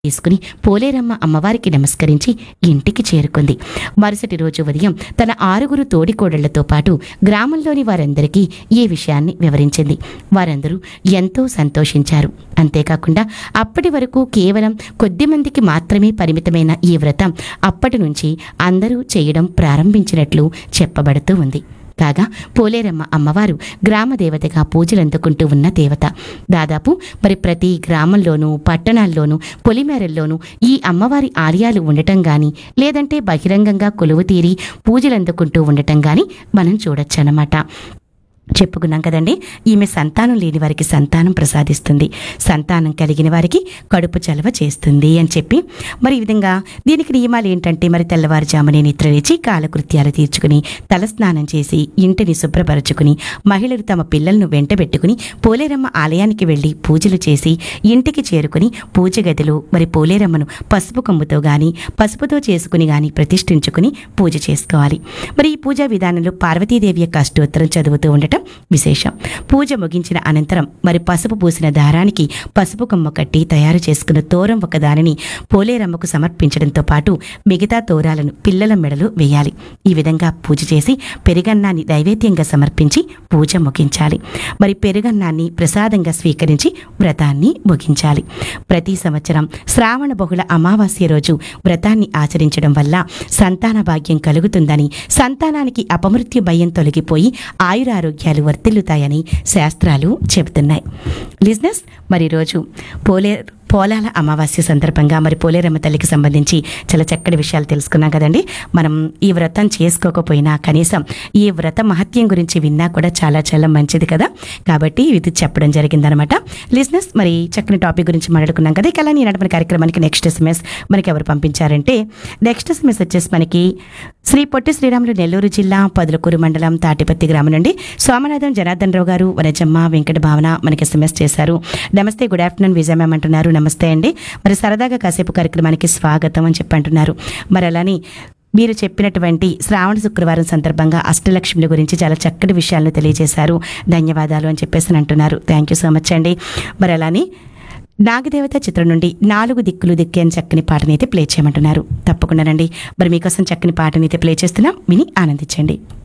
తీసుకుని పోలేరమ్మ అమ్మవారికి నమస్కరించి ఇంటికి చేరుకుంది మరుసటి రోజు ఉదయం తన ఆరుగురు తోడికోడళ్లతో పాటు గ్రామంలోని వారందరికీ ఈ విషయాన్ని వివరించింది వారందరూ ఎంతో సంతోషించారు అంతేకాకుండా అప్పటి వరకు కేవలం కొద్ది మందికి మాత్రమే పరిమితమైన ఈ వ్రతం అప్పటి నుంచి అందరూ చేయడం ప్రారంభించినట్లు చెప్పబడుతూ ఉంది కాగా పోలేరమ్మ అమ్మవారు గ్రామ దేవతగా పూజలు అందుకుంటూ ఉన్న దేవత దాదాపు మరి ప్రతి గ్రామంలోనూ పట్టణాల్లోనూ పొలిమేరల్లోనూ ఈ అమ్మవారి ఆలయాలు ఉండటం గాని లేదంటే బహిరంగంగా కొలువు తీరి పూజలు అందుకుంటూ ఉండటం గాని మనం చూడొచ్చన్నమాట చెప్పుకున్నాం కదండి ఈమె సంతానం లేని వారికి సంతానం ప్రసాదిస్తుంది సంతానం కలిగిన వారికి కడుపు చలవ చేస్తుంది అని చెప్పి మరి ఈ విధంగా దీనికి నియమాలు ఏంటంటే మరి తెల్లవారుజామునే నిద్రలేచి కాలకృత్యాలు తీర్చుకుని తలస్నానం చేసి ఇంటిని శుభ్రపరచుకుని మహిళలు తమ పిల్లలను వెంటబెట్టుకుని పోలేరమ్మ ఆలయానికి వెళ్ళి పూజలు చేసి ఇంటికి చేరుకుని పూజ గదిలో మరి పోలేరమ్మను పసుపు కొమ్ముతో గాని పసుపుతో చేసుకుని గాని ప్రతిష్ఠించుకుని పూజ చేసుకోవాలి మరి ఈ పూజా విధానంలో పార్వతీదేవి యొక్క అష్టోత్తరం చదువుతూ ఉండటం విశేషం పూజ ముగించిన అనంతరం మరి పసుపు పూసిన దారానికి పసుపు కొమ్మ కట్టి తయారు చేసుకున్న తోరం ఒక దానిని పోలేరమ్మకు సమర్పించడంతో పాటు మిగతా తోరాలను పిల్లల మెడలు వేయాలి ఈ విధంగా పూజ చేసి పెరుగన్నాన్ని నైవేద్యంగా సమర్పించి పూజ ముగించాలి మరి పెరుగన్నాన్ని ప్రసాదంగా స్వీకరించి వ్రతాన్ని ముగించాలి ప్రతి సంవత్సరం శ్రావణ బహుళ అమావాస్య రోజు వ్రతాన్ని ఆచరించడం వల్ల సంతాన భాగ్యం కలుగుతుందని సంతానానికి అపమృత్యు భయం తొలగిపోయి ఆయురారోగ్యాలు వర్తిల్లుతాయని శాస్త్రాలు చెబుతున్నాయి లిజినెస్ మరి రోజు పోలే పోలాల అమావాస్య సందర్భంగా మరి పోలేరమ్మ తల్లికి సంబంధించి చాలా చక్కటి విషయాలు తెలుసుకున్నాం కదండి మనం ఈ వ్రతం చేసుకోకపోయినా కనీసం ఈ వ్రత మహత్యం గురించి విన్నా కూడా చాలా చాలా మంచిది కదా కాబట్టి ఇది చెప్పడం జరిగిందనమాట లిజినెస్ మరి చక్కని టాపిక్ గురించి మాట్లాడుకున్నాం కదా ఇక అలా ఈనాటి మన కార్యక్రమానికి నెక్స్ట్ ఎస్ఎంఎస్ మనకి ఎవరు పంపించారంటే నెక్స్ట్ ఎస్ఎంఎస్ వచ్చేసి మనకి శ్రీ పొట్టి శ్రీరాములు నెల్లూరు జిల్లా పదులకూరు మండలం తాటిపత్తి గ్రామం నుండి సోమనాథం జనార్దన్ రావు గారు వనజమ్మ వెంకట భావన మనకి ఎస్ఎంఎస్ చేశారు నమస్తే గుడ్ ఆఫ్టర్నూన్ విజయ మ్యామ్ అంటున్నారు నమస్తే అండి మరి సరదాగా కాసేపు కార్యక్రమానికి స్వాగతం అని చెప్పి అంటున్నారు మరి అలానే మీరు చెప్పినటువంటి శ్రావణ శుక్రవారం సందర్భంగా అష్టలక్ష్మిల గురించి చాలా చక్కటి విషయాలను తెలియజేశారు ధన్యవాదాలు అని చెప్పేసి అని అంటున్నారు థ్యాంక్ యూ సో మచ్ అండి మరి అలానే నాగదేవత చిత్రం నుండి నాలుగు దిక్కులు దిక్కే అని చక్కని పాటనైతే ప్లే చేయమంటున్నారు తప్పకుండా రండి మరి మీకోసం చక్కని పాటనైతే ప్లే చేస్తున్నాం విని ఆనందించండి